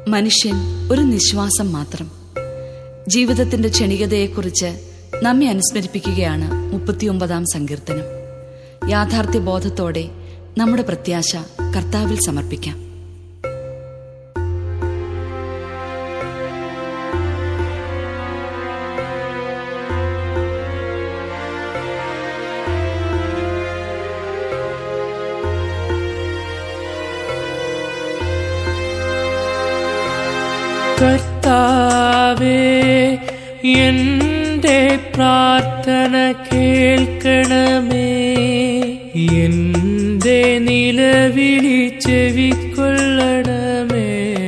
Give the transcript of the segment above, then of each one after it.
മനുഷ്യൻ ഒരു നിശ്വാസം മാത്രം ജീവിതത്തിന്റെ ക്ഷണികതയെക്കുറിച്ച് നമ്മെ അനുസ്മരിപ്പിക്കുകയാണ് മുപ്പത്തിയൊമ്പതാം സങ്കീർത്തനം യാഥാർത്ഥ്യ ബോധത്തോടെ നമ്മുടെ പ്രത്യാശ കർത്താവിൽ സമർപ്പിക്കാം കർത്താവേ എന്റെ പ്രാർത്ഥന കേൾക്കണമേ എന്റെ നിലവിളി ചെവിക്കൊള്ളണമേ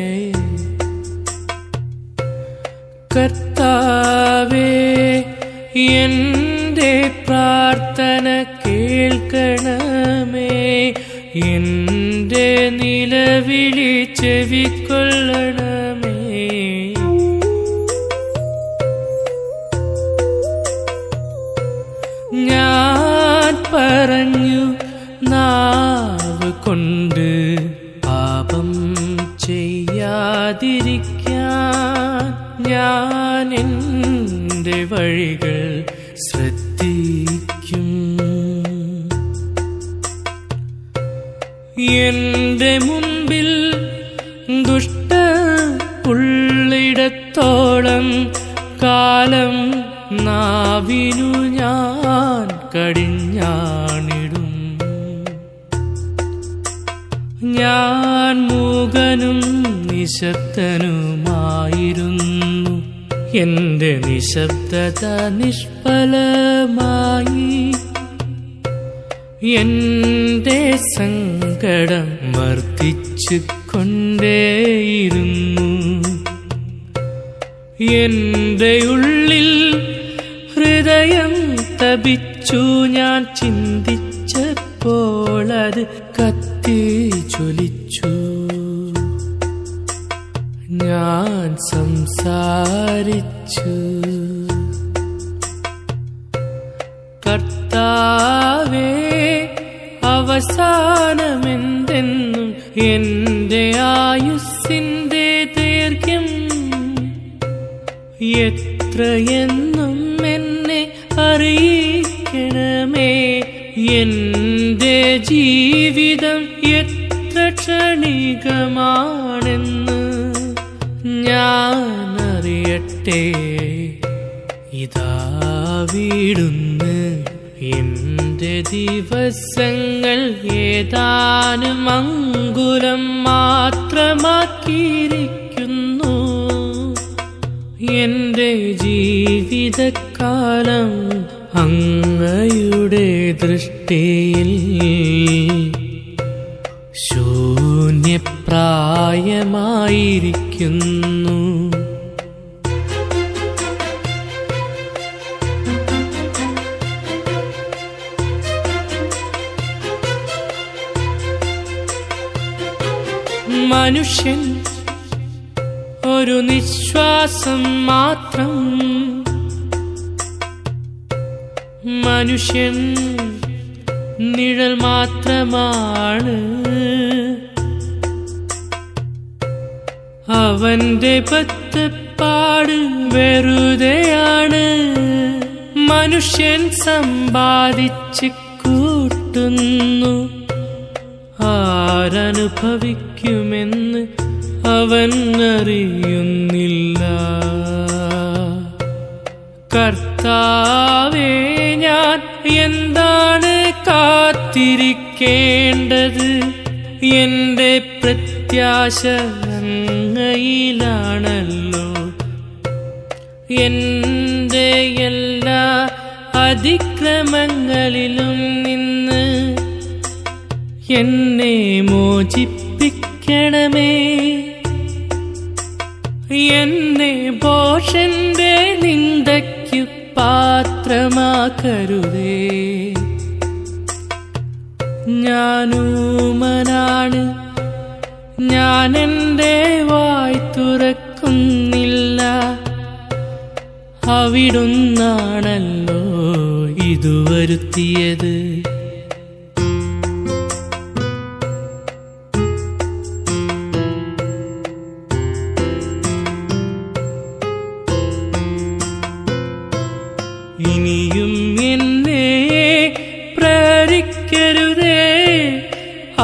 കർത്താവേ എന്റെ പ്രാർത്ഥന കേൾക്കണമേ എന്റെ നിലവിളി ചെവിക്കൊള്ളണമേ ഞാൻ പറഞ്ഞു നാവ് കൊണ്ട് പാപം ചെയ്യാതിരിക്കാൻ ഞാൻ എൻ്റെ വഴികൾ ശ്രദ്ധിക്കും എന്റെ മുൻപിൽ ദുഷ്ട ഉള്ളിടത്തോളം കാലം നാവിനു ഞാൻ കടിഞ്ഞാണിടും ഞാൻ മൂകനും നിശബ്ദനുമായിരുന്നു എന്റെ നിശബ്ദത നിഷ്ഫലമായി എന്റെ സങ്കടം വർദ്ധിച്ചു കൊണ്ടേയിരുന്നു എന്റെ ഉള്ളിൽ ഹൃദയം തപിച്ചു ഞാൻ ചിന്തിച്ചപ്പോൾ അത് കത്തി ജ്വലിച്ചു ഞാൻ സംസാരിച്ചു കർത്താവേ അവസാനമെന്തെന്നും എന്റെ ആയുസ്സിന്റെ ദൈർഘ്യം എത്രയെന്നും എന്നെ അറിയിക്കണമേ എന്റെ ജീവിതം എത്ര ക്ഷണികമാണെന്ന് ഞാൻ അറിയട്ടെ ഇതാ വീടുന്ന് എന്റെ ദിവസങ്ങൾ ഏതാനും അങ്കുലം മാത്രമാക്കിയിരിക്കുന്നു എന്റെ ജീവിതകാലം അങ്ങയുടെ ദൃഷ്ടിയിൽ ശൂന്യപ്രായമായിരിക്കുന്നു മനുഷ്യൻ ഒരു നിശ്വാസം മാത്രം മനുഷ്യൻ നിഴൽ മാത്രമാണ് അവന്റെ പത്തപ്പാട് വെറുതെയാണ് മനുഷ്യൻ സമ്പാദിച്ച് കൂട്ടുന്നു ആരനുഭവിക്കുമെന്ന് അവൻ അറിയുന്നില്ല കർത്താവേ ഞാൻ എന്താണ് കാത്തിരിക്കേണ്ടത് എന്റെ പ്രത്യാശ അങ്ങയിലാണല്ലോ എന്റെ എല്ലാ അതിക്രമങ്ങളിലും നിന്ന് എന്നെ മോചിപ്പിക്കണമേ എന്നെ ഭോഷന്റെ നിന്ദയ്ക്കു പാത്രമാക്കരുതേ ഞാനൂമനാണ് ഞാൻ എൻ്റെ വായ് തുറക്കുന്നില്ല അവിടുന്നാണല്ലോ ഇതു വരുത്തിയത്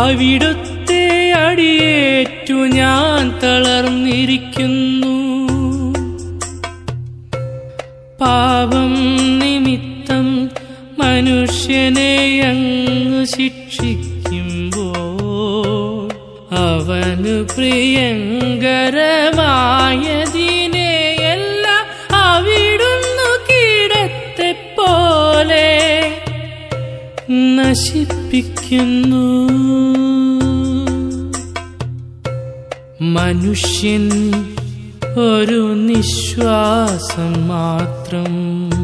അവിടുത്തെ അടിയേറ്റു ഞാൻ തളർന്നിരിക്കുന്നു പാപം നിമിത്തം മനുഷ്യനെ അങ്ങ് ശിക്ഷിക്കുമ്പോൾ അവന് പ്രിയങ്കരമായതിനെയെല്ലാം അവിടുന്നു കീടത്തെ പോലെ നശിപ്പിക്കുന്നു മനുഷ്യൻ ഒരു നിശ്വാസം മാത്രം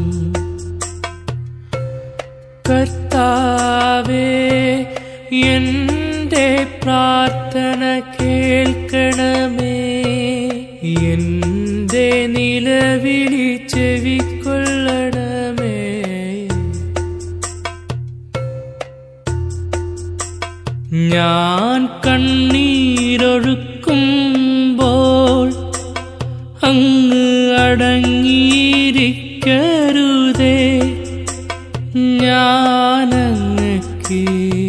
കർത്താവേ എന്റെ പ്രാർത്ഥന കേൾക്കണമേ എന്റെ നിലവിളി ചെവിക്കൊള്ളണമേ ഞാൻ കണ്ണീരൊഴുക്കുമ്പോൾ അങ്ങ് അടങ്ങിയിരിക്കരുതേ ഞാനങ്ങക്ക്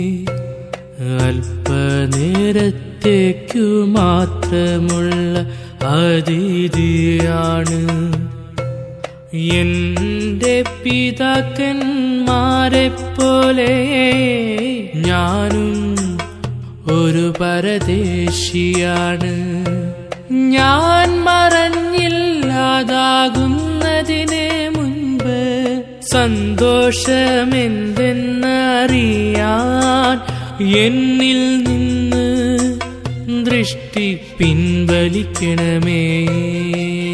അല്പനേരത്തേക്കു മാത്രമുള്ള അതിഥിയാണ് എന്റെ പിതാക്കന്മാരെ പോലെ ഞാനും ഒരു പരദേശിയാണ് ഞാൻ മറഞ്ഞില്ലാതാകുന്നതിന് മുൻപ് സന്തോഷമെന്തെന്നറിയാൻ എന്നിൽ നിന്ന് ദൃഷ്ടി പിൻവലിക്കണമേ